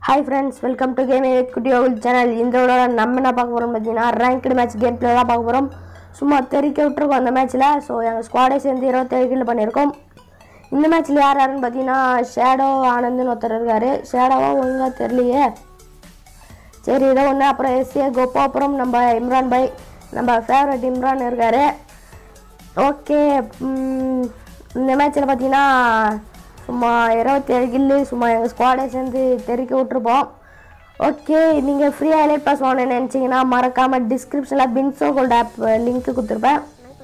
hi friends welcome to game குட்டி ஓவில் channel இந்த விட நம்ம என்ன பார்க்க போகிறோம் பார்த்தீங்கன்னா ரேங்க்டு மேட்ச் கேம் பிளே தான் பார்க்க போகிறோம் சும்மா தெறிக்க விட்டுருக்கோம் அந்த மேட்ச்சில் ஸோ எங்கள் ஸ்குவாடே சேர்ந்து இருபத்தேழு கில் பண்ணியிருக்கோம் இந்த மேட்ச்சில் யார் யாருன்னு பார்த்தீங்கன்னா ஷேடோ ஆனந்த்னு ஒருத்தர் இருக்கார் ஷேடோவாக ஒழுங்காக தெரியலையே சரி இதோ ஒன்று அப்புறம் எஸ்ஏ கோப்போ அப்புறம் நம்ம இம்ரான் பாய் நம்ம ஃபேவரட் இம்ரான் இருக்கார் ஓகே இந்த மேட்ச்சில் பார்த்தீங்கன்னா சும்மா இருபத்தேழு கில்லு சும்மா எங்கள் ஸ்குவாடே சேர்ந்து தெறிக்க விட்ருப்போம் ஓகே நீங்கள் ஃப்ரீயாக எலைட் பாஸ் வாங்கணும்னு நினச்சிங்கன்னா மறக்காமல் டிஸ்கிரிப்ஷனில் பின்சோ கோல்ட் ஆப் லிங்க்கு கொடுத்துருப்பேன்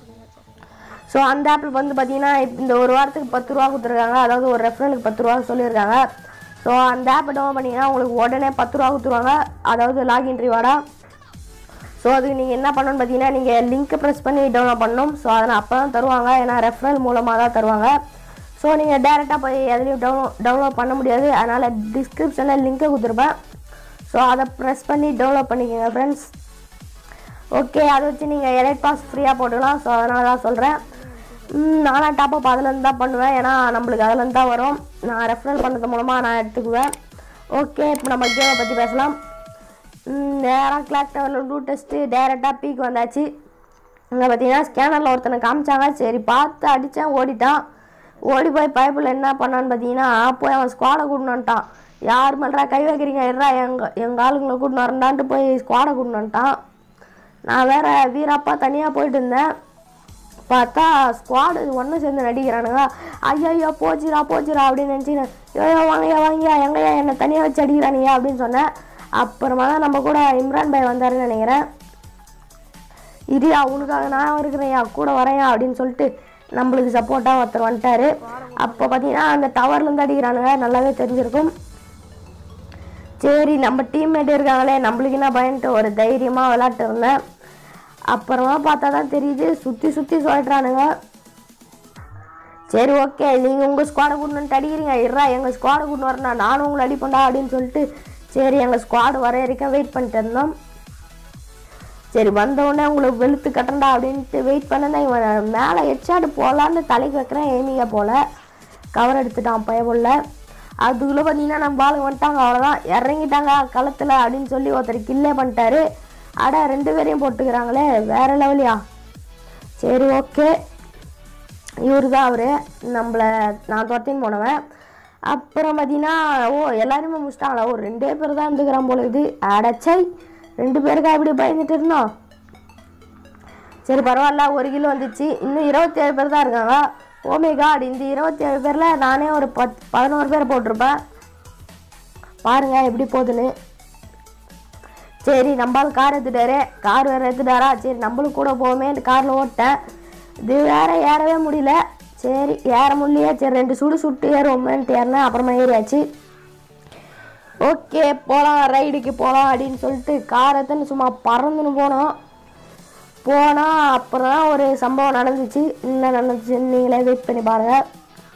ஸோ அந்த ஆப்பில் வந்து பார்த்தீங்கன்னா இப்ப இந்த ஒரு வாரத்துக்கு பத்து ரூபா கொடுத்துருக்காங்க அதாவது ஒரு ரெஃபரலுக்கு பத்து ரூபா சொல்லியிருக்காங்க ஸோ அந்த ஆப்பை டவுன் பண்ணிங்கன்னா உங்களுக்கு உடனே பத்து ரூபா கொடுத்துருவாங்க அதாவது லாகின் ரிவார்டாக ஸோ அதுக்கு நீங்கள் என்ன பண்ணணும்னு பார்த்தீங்கன்னா நீங்கள் லிங்க்கை ப்ரெஸ் பண்ணி டவுன்லோட் பண்ணணும் ஸோ அதை அப்போ தான் தருவாங்க ஏன்னா ரெஃபரல் மூலமாக தான் தருவாங்க ஸோ நீங்கள் டேரெக்டாக போய் எதுலேயும் டவுன்லோட் டவுன்லோட் பண்ண முடியாது அதனால் டிஸ்கிரிப்ஷனில் லிங்க்கை கொடுத்துருப்பேன் ஸோ அதை ப்ரெஸ் பண்ணி டவுன்லோட் பண்ணிக்கோங்க ஃப்ரெண்ட்ஸ் ஓகே அதை வச்சு நீங்கள் எலைட் பாஸ் ஃப்ரீயாக போட்டுக்கலாம் ஸோ அதனால தான் சொல்கிறேன் நானும் டாப்அப் அதுலேருந்து தான் பண்ணுவேன் ஏன்னா நம்மளுக்கு அதுலேருந்து தான் வரும் நான் ரெஃபரல் பண்ணுறது மூலமாக நான் எடுத்துக்குவேன் ஓகே இப்போ நம்ம கேமை பற்றி பேசலாம் நேராக கிளாக் டவரில் டூ டெஸ்ட்டு டேரெக்டாக பீக் வந்தாச்சு இங்கே பார்த்தீங்கன்னா ஸ்கேனரில் ஒருத்தனை காமிச்சாங்க சரி பார்த்து அடித்தேன் ஓடிட்டான் ஓடி போய் பைப்பில் என்ன பண்ணான்னு பார்த்தீங்கன்னா போய் அவன் ஸ்குவாடை கூட்டின்னு வந்துட்டான் யார் மேல்றா கை வைக்கிறீங்க எட்ரா எங்கள் எங்கள் ஆளுங்களை கூட்டின்னு வரண்டான்ட்டு போய் ஸ்குவாடை கூட்டின்னு வந்துட்டான் நான் வேற வீரப்பா தனியாக போயிட்டு இருந்தேன் பார்த்தா ஸ்குவாடு ஒன்று சேர்ந்து நடிக்கிறானுங்க ஐயோ ஐயோ போச்சுடா போச்சுடா அப்படின்னு நினச்சினேன் ஐயோ வாங்கய்யா வாங்கய்யா எங்கய்யா என்னை தனியாக வச்சு அடிக்கிறானுங்க அப்படின்னு சொன்னேன் அப்புறமா தான் நம்ம கூட இம்ரான் பாய் வந்தாருன்னு நினைக்கிறேன் இரியா உனக்காக நான் இருக்கிறேன்யா கூட வரேன்யா அப்படின்னு சொல்லிட்டு நம்மளுக்கு சப்போர்ட்டாக ஒருத்தர் வந்துட்டாரு அப்போ பார்த்தீங்கன்னா அந்த டவர்லேருந்து அடிக்கிறானுங்க நல்லாவே தெரிஞ்சிருக்கும் சரி நம்ம டீம்மேட் இருக்காங்களே நம்மளுக்கு என்ன பயன்ட்டு ஒரு தைரியமாக விளாட்டு இருந்தேன் அப்புறமா பார்த்தா தான் தெரியுது சுற்றி சுற்றி சொல்லிட்றானுங்க சரி ஓகே நீங்கள் உங்கள் ஸ்குவாடை கூட்டு வந்து அடிக்கிறீங்க இருறா எங்கள் ஸ்குவாடை கூட்டு வரணும் நானும் உங்களை அடிப்பேன்டா அப்படின்னு சொல்லிட்டு சரி எங்கள் ஸ்குவாடு வர வரைக்கும் வெயிட் பண்ணிட்டு இருந்தோம் சரி வந்தவுடனே உங்களுக்கு வெளுத்து கட்டண்டா அப்படின்ட்டு வெயிட் பண்ணதான் இவன் மேலே ஹெட்ஷாட் போகலான்னு தலைக்கு வைக்கிறேன் ஏமியா போல கவர் எடுத்துட்டான் பயமுள்ள அதுக்குள்ளே பார்த்தீங்கன்னா நம்ம ஆளுங்க வந்துட்டாங்க அவ்வளோதான் இறங்கிட்டாங்க களத்தில் அப்படின்னு சொல்லி ஒருத்தர் கில்லே பண்ணிட்டாரு அட ரெண்டு பேரையும் போட்டுக்கிறாங்களே வேற லெவலியா சரி ஓகே இவர் தான் அவர் நம்மளை நான் துரத்தின்னு போனவன் அப்புறம் பார்த்தீங்கன்னா ஓ எல்லாருமே முடிச்சிட்டாங்களா ஓ ரெண்டே பேர் தான் இருந்துக்கிறான் போல இது அடச்சை ரெண்டு பேருக்கா இப்படி பயந்துட்டு இருந்தோம் சரி பரவாயில்ல ஒரு கிலோ வந்துச்சு இன்னும் இருபத்தேழு பேர் தான் இருக்காங்க ஓமே காட் இந்த இருபத்தேழு பேரில் நானே ஒரு பத் பதினோரு பேர் போட்டிருப்பேன் பாருங்க எப்படி போகுதுன்னு சரி நம்மளால் கார் எடுத்துட்டாரு கார் வேறு எடுத்துட்டாரா சரி நம்மளும் கூட போவோமே காரில் ஓட்டேன் இது வேற ஏறவே முடியல சரி ஏற முடியலையே சரி ரெண்டு சுடு சுட்டு ஏறுவோமேன்ட்டு ஏறினேன் அப்புறமா ஏறியாச்சு ஓகே போகலாம் ரைடுக்கு போகலாம் அப்படின்னு சொல்லிட்டு கார் எடுத்துன்னு சும்மா பறந்துன்னு போனோம் போனால் அப்புறம் தான் ஒரு சம்பவம் நடந்துச்சு என்ன நடந்துச்சுன்னு நீங்களே வெயிட் பண்ணி பாருங்கள்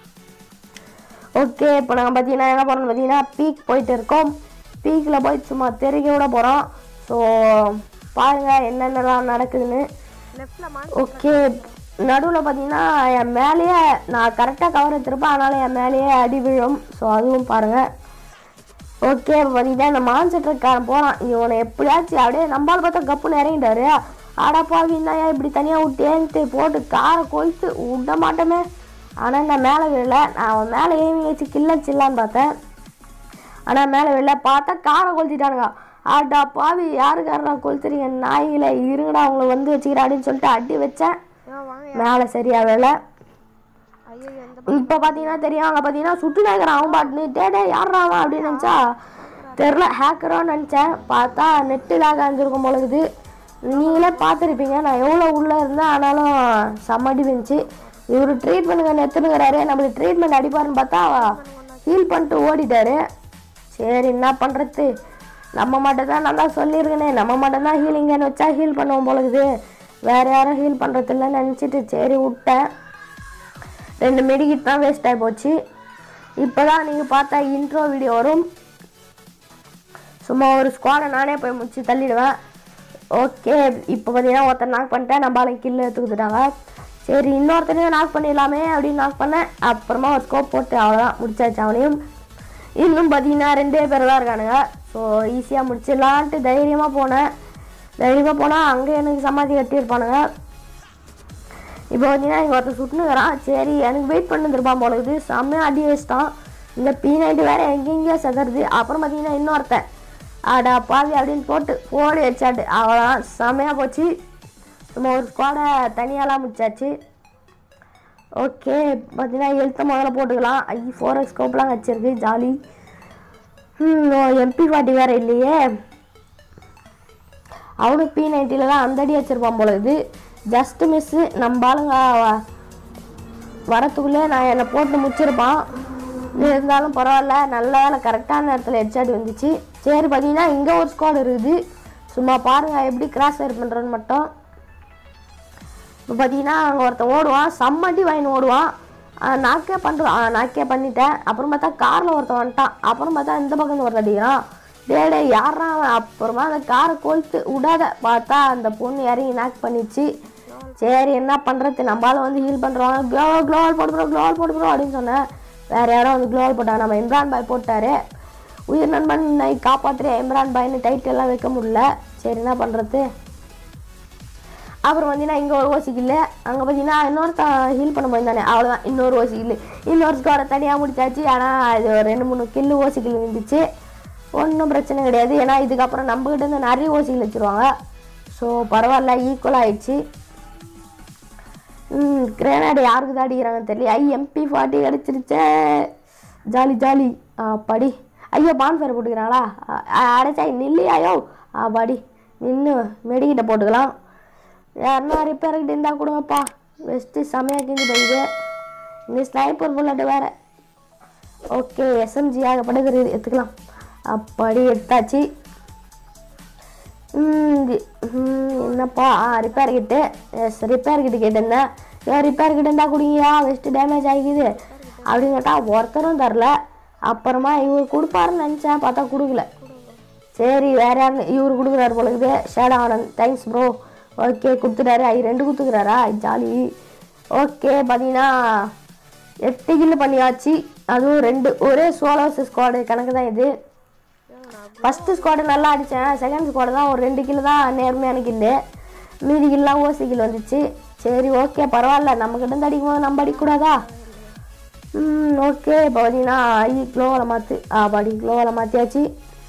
ஓகே இப்போ நாங்கள் பார்த்தீங்கன்னா என்ன பண்ணோம் பார்த்தீங்கன்னா பீக் போயிட்டு இருக்கோம் பீக்கில் போய் சும்மா தெருக்க விட போகிறோம் ஸோ பாருங்கள் என்னென்னலாம் நடக்குதுன்னு ஓகே நடுவில் பார்த்தீங்கன்னா என் மேலேயே நான் கரெக்டாக கவர் எடுத்திருப்பேன் அதனால் என் மேலேயே அடி விழும் ஸோ அதுவும் பாருங்கள் ஓகே இப்போ பார்த்தீங்கன்னா இந்த மான்செட்டர்காரன் போகிறான் இவனை எப்படியாச்சும் அப்படியே நம்மளால் பார்த்தா கப்புன்னு இறங்கிட்டாரு ஆடா பாவின்னா ஏன் இப்படி தனியாக விட்டேன்ட்டு போட்டு காரை கொய்த்து விட மாட்டோமே ஆனால் நான் மேலே விழல நான் அவன் மேலே ஏமி வச்சு கில்ல சில்லான்னு பார்த்தேன் ஆனால் மேலே விழல பார்த்தா காரை கொளுத்திட்டானுங்க ஆடா பாவி யாருக்காரா கொளுத்துறீங்க நாய்களை இருங்கடா அவங்கள வந்து வச்சுக்கிறேன் அப்படின்னு சொல்லிட்டு அடி வச்சேன் மேலே சரியா வேலை இப்போ பார்த்தீங்கன்னா தெரியும் அங்கே பார்த்தீங்கன்னா சுட்டு நாய்க்கிறான் அவன் பாட்டுன்னு டே டே யாரா அவன் அப்படின்னு நினச்சா தெரில ஹேக்கரோன்னு நினச்சேன் பார்த்தா நெட்டு லாக் இருந்திருக்கும் பொழுது நீங்களே பார்த்துருப்பீங்க நான் எவ்வளோ உள்ளே இருந்தேன் ஆனாலும் செம்மடி இருந்துச்சு இவர் ட்ரீட்மெண்ட்டுக்கு எடுத்துனுங்கிறாரு நம்மளுக்கு ட்ரீட்மெண்ட் அடிப்பாருன்னு பார்த்தா ஹீல் பண்ணிட்டு ஓடிட்டாரு சரி என்ன பண்ணுறது நம்ம மட்டும் தான் நல்லா சொல்லியிருக்கனே நம்ம மட்டும் தான் ஹீலிங்கன்னு வச்சா ஹீல் பண்ணுவோம் பொழுது வேறு யாரும் ஹீல் பண்ணுறது இல்லைன்னு நினச்சிட்டு சரி விட்டேன் ரெண்டு மெடிக்கிட் தான் வேஸ்ட் ஆகி போச்சு இப்போ தான் நீங்கள் பார்த்தா இன்ட்ரோ வீடியோ வரும் சும்மா ஒரு ஸ்குவாடை நானே போய் முடிச்சு தள்ளிடுவேன் ஓகே இப்போ பார்த்தீங்கன்னா ஒருத்தர் நாக் பண்ணிட்டேன் நம்ம ஆளுங்க கில்லு எடுத்துக்கிட்டாங்க சரி இன்னொருத்தனையும் நாக் பண்ணிடலாமே அப்படின்னு நாக் பண்ணேன் அப்புறமா ஒரு ஸ்கோப் போட்டு அவ்வளோதான் முடிச்சாச்சு அவனையும் இன்னும் பார்த்தீங்கன்னா ரெண்டே பேர் தான் இருக்கானுங்க ஸோ ஈஸியாக முடிச்சிடலான்ட்டு தைரியமாக போனேன் தைரியமாக போனால் அங்கே எனக்கு சமாதி கட்டியிருப்பானுங்க இப்போ பார்த்தீங்கன்னா இங்கே ஒருத்தர் சுட்டுனுக்கிறான் சரி எனக்கு வெயிட் பண்ணிருப்பான் போல இருக்குது செம்மையாக அடி வச்சிட்டான் இந்த பி நைட்டு வேற எங்கெங்கேயோ செதறது அப்புறம் பார்த்தீங்கன்னா இன்னொருத்தன் ஆடா பாவி அப்படின்னு போட்டு போடு வச்சாட்டு அவ்வளோதான் செம்மையாக போச்சு நம்ம ஒரு ஸ்குவாடை தனியாலாம் முடிச்சாச்சு ஓகே பார்த்தீங்கன்னா எழுத்த முதல்ல போட்டுக்கலாம் ஐ ஃபோர் எக்ஸ் ஸ்கோப்லாம் வச்சிருக்கு ஜாலி எம்பி ஃபார்ட்டி வேறு இல்லையே அவனும் பி நைன்ட்டியில் தான் அந்த அடி வச்சிருப்பான் போல இது ஜஸ்ட் மிஸ்ஸு நம்ம ஆளுங்க வ- வரத்துக்குள்ளே நான் என்னை போட்டு முடிச்சிருப்பான் இருந்தாலும் பரவாயில்ல நல்ல வேலை கரெக்டான நேரத்தில் ஹெட்ஷாட் வந்துச்சு சரி பார்த்தீங்கன்னா இங்கே ஒரு ஸ்குவாட் இருக்குது சும்மா பாருங்கள் எப்படி கிராஸ் ஃபயர் பண்ணுறோன்னு மட்டும் இப்போ பார்த்தீங்கன்னா அங்கே ஒருத்தன் ஓடுவான் செம்மட்டி வாங்கின்னு ஓடுவான் ஆஹ் நாக்கே பண்ணுறான் நாக்கே பண்ணிட்டேன் அப்புறம் பார்த்தா காரில் ஒருத்தன் வந்துட்டான் அப்புறம் பார்த்தா இந்த பக்கம் ஒருத்தன் அடிக்கிறான் டேய் டேய் யாரா அவன் அப்புறமா அந்த காரை கொளுத்து விடாத பார்த்தா அந்த பொண்ணு இறங்கி நாக் பண்ணிச்சு சரி என்ன பண்ணுறது நம்மளால வந்து ஹீல் பண்ணுறோம் க்ளோ க்ளோவால் போட்டுக்கிறோம் க்ளோவால் போட்டுக்கிறோம் அப்படின்னு சொன்னேன் வேறு யாரோ வந்து க்ளோவால் போட்டாங்க நம்ம இம்ரான் பாய் போட்டாரு உயிர் நண்பன் நான் காப்பாற்றுறேன் இம்ரான் பாய்னு டைட்டில் எல்லாம் வைக்க முடியல சரி என்ன பண்ணுறது அப்புறம் பார்த்தீங்கன்னா இங்கே ஒரு ஓசிக்கு இல்லை அங்கே பார்த்தீங்கன்னா இன்னொருத்தன் ஹீல் பண்ண போயிருந்தானே அவ்வளோதான் இன்னொரு ஓசி இல்லை இன்னொரு ஸ்கோரை தனியாக முடிச்சாச்சு ஆனால் இது ஒரு ரெண்டு மூணு கில்லு ஓசிக்கில் இருந்துச்சு ஒன்றும் பிரச்சனை கிடையாது ஏன்னா இதுக்கப்புறம் நம்மகிட்ட இருந்து நிறைய ஓசிகள் வச்சுருவாங்க ஸோ பரவாயில்ல ஈக்குவல் ஆயிடுச்சு ம் கிரேனாடு யாருக்கு தான் அடிக்கிறாங்க தெரியல ஐ எம்பி ஃபார்ட்டி கிடச்சிருச்சே ஜாலி ஜாலி ஆ படி ஐயோ பான்ஃபயர் போட்டுக்கிறாங்களா அடைச்சா நில்லையாயோ ஆ படி நின்று மெடிக்கிட்ட போட்டுக்கலாம் யாருன்னா ரிப்பேர்கிட்ட இருந்தால் கொடுங்கப்பா வெஸ்ட்டு செமையாக கிஞ்சி போகுது இந்த ஸ்னைப்பர் புல்லட்டு வேறு ஓகே எஸ்எம்ஜி ஆகப்படுகிறது எடுத்துக்கலாம் அப்படி எடுத்தாச்சு ம், இது- ம், என்னப்பா ஆ repair kit yes repair kit கேட்டிருந்தேன் ஏன் ரிப்பேர் கிட்ட இருந்தால் குடிங்கயா வெஸ்ட்டு டேமேஜ் ஆகிக்குது அப்படின்னு கேட்டால் ஒருத்தரும் தரல அப்புறமா இவர் கொடுப்பாருன்னு நினச்சேன் பார்த்தா கொடுக்கல சரி வேற யாருன்னு இவர் கொடுக்குறாரு போல இருக்குது ஷேட் ஆனந்த் தேங்க்ஸ் ப்ரோ ஓகே கொடுத்துட்டாரு ஐ ரெண்டு கொடுத்துக்கிறாரா ஜாலி ஓகே பார்த்தீங்கன்னா எட்டு கில்லு பண்ணியாச்சு அதுவும் ரெண்டு ஒரே சோலோ ஸ்குவாடு கணக்கு தான் இது ஃபஸ்ட்டு ஸ்குவாடு நல்லா அடித்தேன் செகண்ட் ஸ்குவாடு தான் ஒரு ரெண்டு கிலோ தான் நேர்மையான கில்லு மீதி கில்லாம் ஓசி கில் வந்துச்சு சரி ஓகே பரவாயில்ல நம்மக்கிட்ட இருந்து அடிக்கும் போது நம்ம அடிக்கக்கூடாதா ம் ஓகே இப்போ பார்த்தீங்கன்னா ஐ க்ளோவில் மாற்று ஆ பாடி க்ளோவில் மாற்றியாச்சு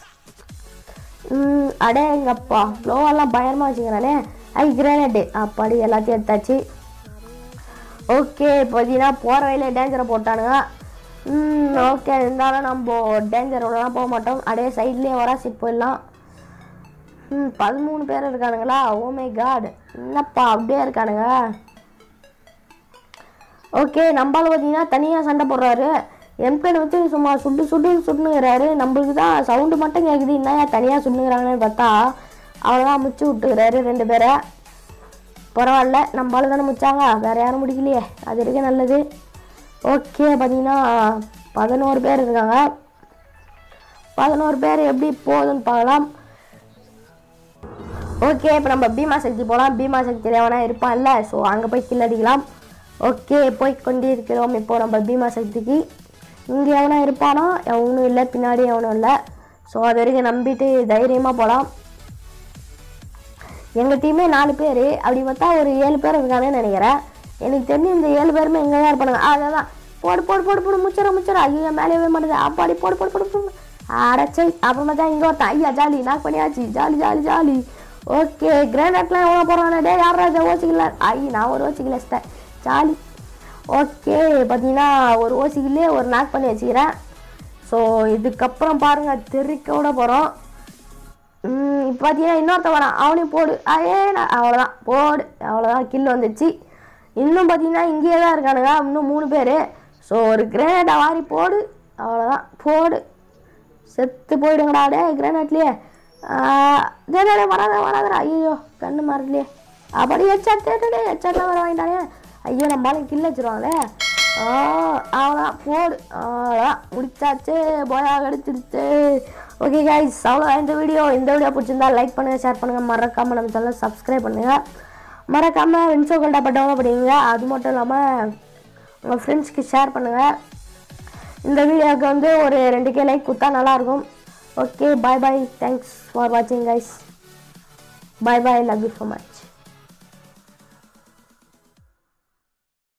ம் அடே எங்கப்பா க்ளோவெல்லாம் பயங்கரமாக வச்சுக்கிறானே ஐ கிரானைட்டு அப்பாடி எல்லாத்தையும் எடுத்தாச்சு ஓகே இப்போ பார்த்தீங்கன்னா போகிற வழியில டேஞ்சரை போட்டானுங்க ம் ஓகே இருந்தாலும் நம்ம டேஞ்சரோடலாம் போக மாட்டோம் அப்படியே சைட்லேயே வர சிப் போயிடலாம் ம் பதிமூணு பேர் இருக்கானுங்களா ஓமே காட் என்னப்பா அப்படியே இருக்கானுங்க ஓகே நம்மளால பார்த்தீங்கன்னா தனியாக சண்டை போடுறாரு எம்பேன் வச்சு சும்மா சுட்டு சுட்டு சுட்டுனுங்கிறாரு நம்மளுக்கு தான் சவுண்டு மட்டும் கேட்குது என்னையா தனியாக சுட்டுங்கிறாங்கன்னு பார்த்தா அவ்வளோதான் முச்சு விட்டுக்கிறாரு ரெண்டு பேரை பரவாயில்ல நம்மளால தானே முடிச்சாங்க வேற யாரும் முடிக்கலையே அது இருக்க நல்லது ஓகே பார்த்தீங்கன்னா பதினோரு பேர் இருக்காங்க பதினோரு பேர் எப்படி போகுதுன்னு பார்க்கலாம் ஓகே இப்போ நம்ம பீமா சக்தி போகலாம் பீமா சக்தியில் எவனா இருப்பான்ல ஸோ அங்கே போய் கில் அடிக்கலாம் ஓகே போய் கொண்டே இருக்கிறோம் இப்போ நம்ம பீமா சக்திக்கு இங்கே எவனா இருப்பானா எவனும் இல்லை பின்னாடி எவனும் இல்லை ஸோ அது வரைக்கும் நம்பிட்டு தைரியமாக போகலாம் எங்கள் டீமே நாலு பேர் அப்படி பார்த்தா ஒரு ஏழு பேர் இருக்காங்கன்னு நினைக்கிறேன் எனக்கு தெரிஞ்சு இந்த ஏழு பேருமே எங்கே தான் இருப்பானுங்க அதான் போடு போடு போடு போடு முச்சர முச்சர ஐயோ மேலேயே மாட்டேது அப்பாடி போடு போடு போடு போடு அடைச்சை அப்புறமா தான் இங்கே ஒருத்தன் ஐயா ஜாலி நாக் பண்ணியாச்சு ஜாலி ஜாலி ஜாலி ஓகே கிரானைட்லாம் எவ்வளோ போகிறானே டே யாரா இதை ஓசிக்கல ஐ நான் ஒரு ஓசிக்கல வச்சிட்டேன் ஜாலி ஓகே பார்த்தீங்கன்னா ஒரு ஓசிக்கிலே ஒரு நாக் பண்ணி வச்சுக்கிறேன் ஸோ இதுக்கப்புறம் பாருங்கள் தெறிக்க விட போகிறோம் ம், இப்போ பார்த்தீங்கன்னா இன்னொருத்த வரான் அவனையும் போடு அதே அவ்வளோதான் போடு அவ்வளோதான் கில் வந்துச்சு இன்னும் பார்த்தீங்கன்னா இங்கேயே தான் இருக்கானுங்க இன்னும் மூணு பேர் ஸோ ஒரு கிரேனேட்டை வாரி போடு அவ்வளோதான் போடு செத்து போயிடுங்கடா டே கிரேனேட்லேயே கிரேனேடே வராத வராதடா ஐயோ கண்ணு மாறலையே அப்படி ஹெச்சாட் தேட்டே ஹெச்சாட்லாம் வர வாங்கிட்டானே ஐயோ நம்மளால கில் வச்சிருவாங்களே ஆ அவ்வளோதான் போடு அவ்வளோதான் முடிச்சாச்சு போயா கிடச்சிருச்சு ஓகே கைஸ் அவ்வளோதான் இந்த வீடியோ இந்த வீடியோ பிடிச்சிருந்தா லைக் பண்ணுங்கள் ஷேர் பண்ணுங்கள் மறக்காமல் நம்ம சேனல் சப்ஸ்கிரைப் பண்ணுங்கள் மறக்காமல் வென்சோ கோல்டா டவுன்லோட் பண்ணுவீங்க அது மட்டும் இல்லாமல் உங்கள் ஃப்ரெண்ட்ஸ்க்கு ஷேர் பண்ணுங்கள் இந்த வீடியோவுக்கு வந்து ஒரு ரெண்டு கே லைக் கொடுத்தா நல்லாயிருக்கும் okay bye bye thanks for வாட்சிங் guys bye bye love you so much